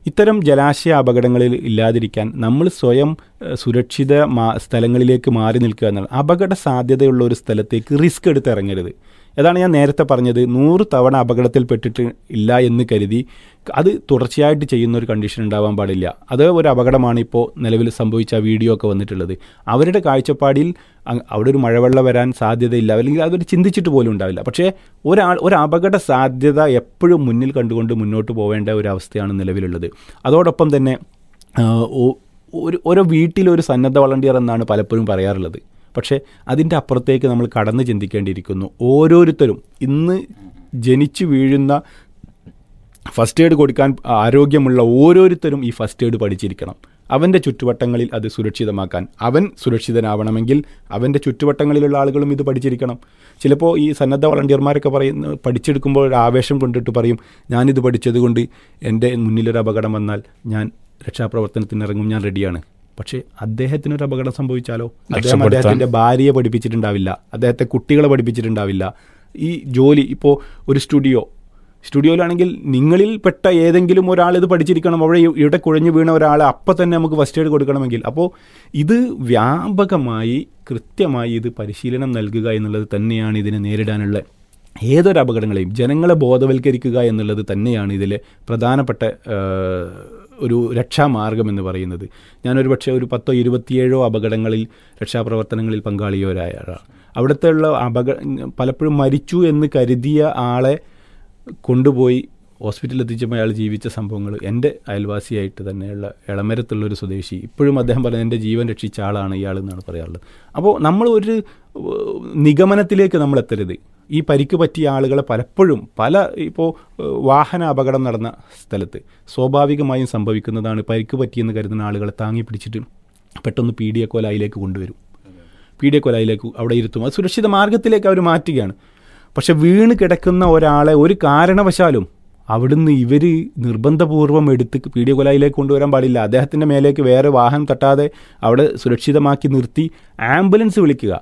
ഇത്തരം ജലാശയ അപകടങ്ങളിൽ ഇല്ലാതിരിക്കാൻ നമ്മൾ സ്വയം ഏഹ്, സുരക്ഷിത മാ- സ്ഥലങ്ങളിലേക്ക് മാറി നിൽക്കുക എന്നാണ് അപകട സാധ്യതയുള്ള ഒരു സ്ഥലത്തേക്ക് റിസ്ക് എടുത്ത് ഇറങ്ങരുത് അതാണ് ഞാൻ നേരത്തെ പറഞ്ഞത് നൂറ് തവണ അപകടത്തിൽപ്പെട്ടിട്ട് ഇല്ല എന്ന് കരുതി അത് തുടർച്ചയായിട്ട് ചെയ്യുന്ന ഒരു കണ്ടീഷൻ ഉണ്ടാവാൻ പാടില്ല അത് ഒരു അപകടമാണ് ഇപ്പോൾ നിലവിൽ സംഭവിച്ച ആ വീഡിയോ ഒക്കെ വന്നിട്ടുള്ളത് അവരുടെ കാഴ്ചപ്പാടിൽ അ- അവിടെ ഒരു മഴവെള്ളം വരാൻ സാധ്യതയില്ല അല്ലെങ്കിൽ അതൊരു ചിന്തിച്ചിട്ട് പോലും ഉണ്ടാവില്ല പക്ഷേ ഒരാൾ ഒരു അപകട സാധ്യത എപ്പോഴും മുന്നിൽ കണ്ടുകൊണ്ട് മുന്നോട്ട് പോവേണ്ട ഒരു അവസ്ഥയാണ് നിലവിലുള്ളത് അതോടൊപ്പം തന്നെ ആ, ഒ- ഒരു ഓരോ വീട്ടിലൊരു സന്നദ്ധ വളണ്ടിയർ എന്നാണ് പലപ്പോഴും പറയാറുള്ളത് പക്ഷേ അതിൻ്റെ അപ്പുറത്തേക്ക് നമ്മൾ കടന്ന് ചിന്തിക്കേണ്ടിയിരിക്കുന്നു ഓരോരുത്തരും ഇന്ന് ജനിച്ചു വീഴുന്ന ഫസ്റ്റ് എയ്ഡ് കൊടുക്കാൻ ആരോഗ്യമുള്ള ഓരോരുത്തരും ഈ ഫസ്റ്റ് എയ്ഡ് പഠിച്ചിരിക്കണം അവൻ്റെ ചുറ്റുവട്ടങ്ങളിൽ അത് സുരക്ഷിതമാക്കാൻ അവൻ സുരക്ഷിതനാവണമെങ്കിൽ അവൻ്റെ ചുറ്റുവട്ടങ്ങളിലുള്ള ആളുകളും ഇത് പഠിച്ചിരിക്കണം ചിലപ്പോൾ ഈ സന്നദ്ധ വളണ്ടിയർമാരൊക്കെ പറയുന്ന പഠിച്ചെടുക്കുമ്പോൾ ഒരു ആവേശം കൊണ്ടിട്ട് പറയും ഞാനിത് പഠിച്ചത് കൊണ്ട് എൻ്റെ മുന്നിലൊരു അപകടം വന്നാൽ ഞാൻ രക്ഷാപ്രവർത്തനത്തിന് ഇറങ്ങും ഞാൻ റെഡിയാണ് പക്ഷേ അദ്ദേഹത്തിനൊരു അപകടം സംഭവിച്ചാലോ അദ്ദേഹം രക്ഷപ്പെടുത്താൻ- അദ്ദേഹത്തിൻ്റെ ഭാര്യയെ പഠിപ്പിച്ചിട്ടുണ്ടാവില്ല അദ്ദേഹത്തെ കുട്ടികളെ പഠിപ്പിച്ചിട്ടുണ്ടാവില്ല ഈ ജോലി ഇപ്പോൾ ഒരു സ്റ്റുഡിയോ സ്റ്റുഡിയോയിലാണെങ്കിൽ നിങ്ങളിൽ പെട്ട ഏതെങ്കിലും ഒരാൾ ഇത് പഠിച്ചിരിക്കണം അവിടെ ഇവിടെ കുഴഞ്ഞു വീണ ഒരാളെ അപ്പം തന്നെ നമുക്ക് ഫസ്റ്റ് എയ്ഡ് കൊടുക്കണമെങ്കിൽ അപ്പോൾ ഇത് വ്യാപകമായി കൃത്യമായി ഇത് പരിശീലനം നൽകുക എന്നുള്ളത് തന്നെയാണ് ഇതിനെ നേരിടാനുള്ള ഏതൊരു അപകടങ്ങളെയും ജനങ്ങളെ ബോധവൽക്കരിക്കുക എന്നുള്ളത് തന്നെയാണ് ഇതിലെ പ്രധാനപ്പെട്ട ആ, ഒരു രക്ഷാമാർഗം എന്ന് പറയുന്നത് ഞാനൊരു പക്ഷേ ഒരു പത്തോ ഇരുപത്തിയേഴോ അപകടങ്ങളിൽ രക്ഷാപ്രവർത്തനങ്ങളിൽ പങ്കാളിയോരായ ആളാണ് അവിടുത്തെ ഉള്ള അപക പലപ്പോഴും മരിച്ചു എന്ന് കരുതിയ ആളെ കൊണ്ടുപോയി ഹോസ്പിറ്റലിൽ എത്തിച്ചപ്പോൾ അയാൾ ജീവിച്ച സംഭവങ്ങൾ എൻ്റെ അയൽവാസിയായിട്ട് തന്നെയുള്ള ഇളമരത്തുള്ള ഒരു സ്വദേശി ഇപ്പോഴും അദ്ദേഹം പറയുന്നത് എൻ്റെ ജീവൻ രക്ഷിച്ച ആളാണ് ഇയാൾ എന്നാണ് പറയാറുള്ളത് അപ്പോൾ നമ്മൾ ഒരു ഏഹ്, നിഗമനത്തിലേക്ക് നമ്മൾ എത്തരുത് ഈ പരിക്ക് പറ്റിയ ആളുകളെ പലപ്പോഴും പല ഇപ്പോൾ ഏഹ്, വാഹന അപകടം നടന്ന സ്ഥലത്ത് സ്വാഭാവികമായും സംഭവിക്കുന്നതാണ് പരിക്ക് പറ്റിയെന്ന് കരുതുന്ന ആളുകളെ താങ്ങി പിടിച്ചിട്ട് പെട്ടെന്ന് പി ഡി എ കൊലായിലേക്ക് കൊണ്ടുവരും പി ഡി എ കൊലായിലേക്ക് അവിടെ ഇരുത്തും അത് സുരക്ഷിത മാർഗത്തിലേക്ക് അവർ മാറ്റുകയാണ് പക്ഷെ വീണ് കിടക്കുന്ന ഒരാളെ ഒരു കാരണവശാലും അവിടുന്ന് ഇവർ നിർബന്ധപൂർവ്വം എടുത്ത് പി ഡി എ കൊലായിലേക്ക് കൊണ്ടുവരാൻ പാടില്ല അദ്ദേഹത്തിൻ്റെ മേലേക്ക് വേറെ വാഹനം തട്ടാതെ അവിടെ സുരക്ഷിതമാക്കി നിർത്തി ആംബുലൻസ് വിളിക്കുക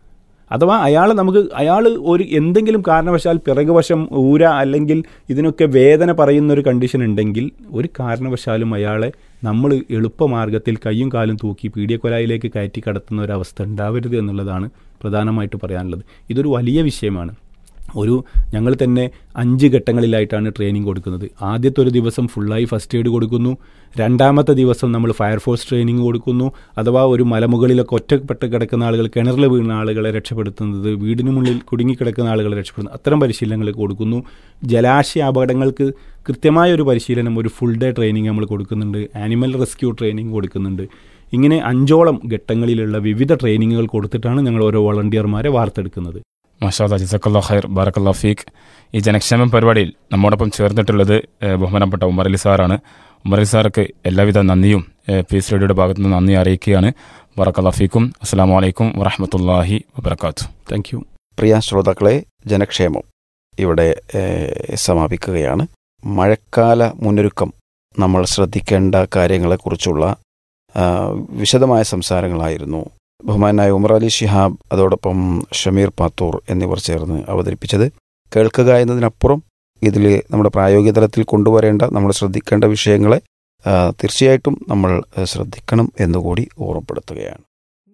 അഥവാ അയാൾ നമുക്ക് അയാൾ ഒരു എന്തെങ്കിലും കാരണവശാൽ പിറകുവശം ഊര അല്ലെങ്കിൽ ഇതിനൊക്കെ വേദന പറയുന്ന ഒരു കണ്ടീഷൻ ഉണ്ടെങ്കിൽ ഒരു കാരണവശാലും അയാളെ നമ്മൾ എളുപ്പമാർഗത്തിൽ കയ്യും കാലും തൂക്കി പീഡിയക്കൊലായിലേക്ക് കയറ്റി കടത്തുന്ന ഒരു അവസ്ഥ ഉണ്ടാവരുത് എന്നുള്ളതാണ് പ്രധാനമായിട്ട് പറയാനുള്ളത് ഇതൊരു വലിയ വിഷയമാണ് ഒരു ഞങ്ങൾ തന്നെ അഞ്ച് ഘട്ടങ്ങളിലായിട്ടാണ് ട്രെയിനിങ് കൊടുക്കുന്നത് ആദ്യത്തെ ഒരു ദിവസം ഫുള്ളായി ഫസ്റ്റ് എയ്ഡ് കൊടുക്കുന്നു രണ്ടാമത്തെ ദിവസം നമ്മൾ ഫയർഫോഴ്സ് ട്രെയിനിങ് കൊടുക്കുന്നു അഥവാ ഒരു മലമുകളിലൊക്കെ ഒറ്റപ്പെട്ട് കിടക്കുന്ന ആളുകൾ കിണറിൽ വീണ ആളുകളെ രക്ഷപ്പെടുത്തുന്നത് വീടിന് മുന്നിൽ കുടുങ്ങിക്കിടക്കുന്ന ആളുകളെ രക്ഷപ്പെടുന്നത് അത്തരം പരിശീലനങ്ങൾ കൊടുക്കുന്നു ജലാശയ അപകടങ്ങൾക്ക് കൃത്യമായ ഒരു പരിശീലനം ഒരു ഫുൾ ഡേ ട്രെയിനിങ് നമ്മൾ കൊടുക്കുന്നുണ്ട് ആനിമൽ റെസ്ക്യൂ ട്രെയിനിങ് കൊടുക്കുന്നുണ്ട് ഇങ്ങനെ അഞ്ചോളം ഘട്ടങ്ങളിലുള്ള വിവിധ ട്രെയിനിങ്ങുകൾ കൊടുത്തിട്ടാണ് ഞങ്ങൾ ഓരോ വളണ്ടിയർമാരെ വാർത്തെടുക്കുന്നത് മാഷാദ ജസക്കല്ലാ ഖൈർ ബാറക്കല്ലാ ഫീഖ് ഈ ജനക്ഷേമം പരിപാടിയിൽ നമ്മോടൊപ്പം ചേർന്നിട്ടുള്ളത് ഏഹ്, ബഹുമാനപ്പെട്ട ഉമർ അലി സാറാണ് ഉമർ അലി സാർക്ക് എല്ലാവിധ നന്ദിയും ഏഹ്, പീസ് റേഡിയോയുടെ ഭാഗത്തു നിന്ന് നന്ദി അറിയിക്കുകയാണ് ബാറക്കല്ലാ ഫീക്കും അസ്സാം വലൈക്കും വറഹമത്തല്ലാഹി വബർക്കാത്തു താങ്ക് യു പ്രിയ ശ്രോതാക്കളെ ജനക്ഷേമം ഇവിടെ ഏഹ്, സമാപിക്കുകയാണ് മഴക്കാല മുന്നൊരുക്കം നമ്മൾ ശ്രദ്ധിക്കേണ്ട കാര്യങ്ങളെക്കുറിച്ചുള്ള ആ, വിശദമായ സംസാരങ്ങളായിരുന്നു ബഹുമാനായ ഉമർ അലി ഷിഹാബ് അതോടൊപ്പം ഷമീർ പാത്തൂർ എന്നിവർ ചേർന്ന് അവതരിപ്പിച്ചത് കേൾക്കുക എന്നതിനപ്പുറം ഇതിൽ നമ്മുടെ പ്രായോഗിക തലത്തിൽ കൊണ്ടുവരേണ്ട നമ്മൾ ശ്രദ്ധിക്കേണ്ട വിഷയങ്ങളെ ആ, തീർച്ചയായിട്ടും നമ്മൾ ആ, ശ്രദ്ധിക്കണം എന്നുകൂടി ഓർമ്മപ്പെടുത്തുകയാണ്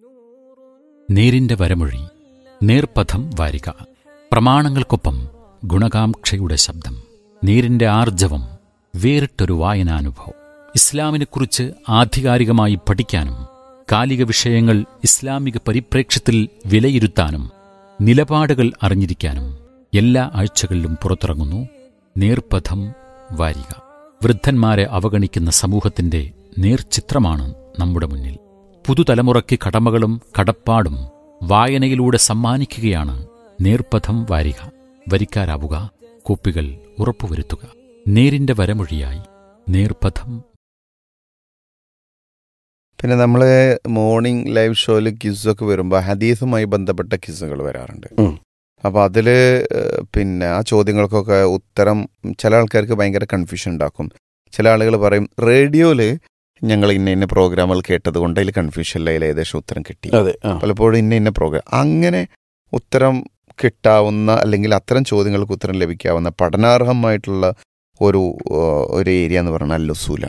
നേരിന്റെ വരമൊഴി നേർപഥം വാരിക പ്രമാണങ്ങൾക്കൊപ്പം ഗുണകാംക്ഷയുടെ ശബ്ദം നേരിന്റെ ആർജവം വേറിട്ടൊരു വായനാനുഭവം ഇസ്ലാമിനെക്കുറിച്ച് ആധികാരികമായി പഠിക്കാനും കാലിക വിഷയങ്ങൾ ഇസ്ലാമിക പരിപ്രേക്ഷ്യത്തിൽ വിലയിരുത്താനും നിലപാടുകൾ അറിഞ്ഞിരിക്കാനും എല്ലാ ആഴ്ചകളിലും പുറത്തിറങ്ങുന്നു നേർപഥം വാരിക വൃദ്ധന്മാരെ അവഗണിക്കുന്ന സമൂഹത്തിന്റെ നേർചിത്രമാണ് നമ്മുടെ മുന്നിൽ പുതുതലമുറയ്ക്ക് കടമകളും കടപ്പാടും വായനയിലൂടെ സമ്മാനിക്കുകയാണ് നേർപഥം വാരിക വരിക്കാരാവുക കോപ്പികൾ ഉറപ്പുവരുത്തുക നേരിന്റെ വരമൊഴിയായി നേർപഥം പിന്നെ നമ്മൾ മോർണിംഗ് ലൈവ് ഷോയിൽ ക്വിസൊക്കെ വരുമ്പോൾ ഹദീസുമായി ബന്ധപ്പെട്ട ക്വിസുകൾ വരാറുണ്ട് ഉം. അപ്പോൾ അതിൽ പിന്നെ ആ ചോദ്യങ്ങൾക്കൊക്കെ ഉത്തരം ചില ആൾക്കാർക്ക് ഭയങ്കര കൺഫ്യൂഷൻ ഉണ്ടാക്കും ചില ആളുകൾ പറയും റേഡിയോയിൽ ഞങ്ങൾ ഇന്ന ഇന്ന പ്രോഗ്രാമുകൾ കേട്ടത് കൊണ്ട് അതിൽ കൺഫ്യൂഷൻ ഇല്ല അതിൽ ഏകദേശം ഉത്തരം കിട്ടി അതെ ആ പലപ്പോഴും ഇന്ന ഇന്ന പ്രോഗ്രാം അങ്ങനെ ഉത്തരം കിട്ടാവുന്ന അല്ലെങ്കിൽ അത്തരം ചോദ്യങ്ങൾക്ക് ഉത്തരം ലഭിക്കാവുന്ന പഠനാർഹമായിട്ടുള്ള ഒരു ഏഹ്, ഒരു ഏരിയ എന്ന് പറഞ്ഞാൽ ലുസൂലാണ്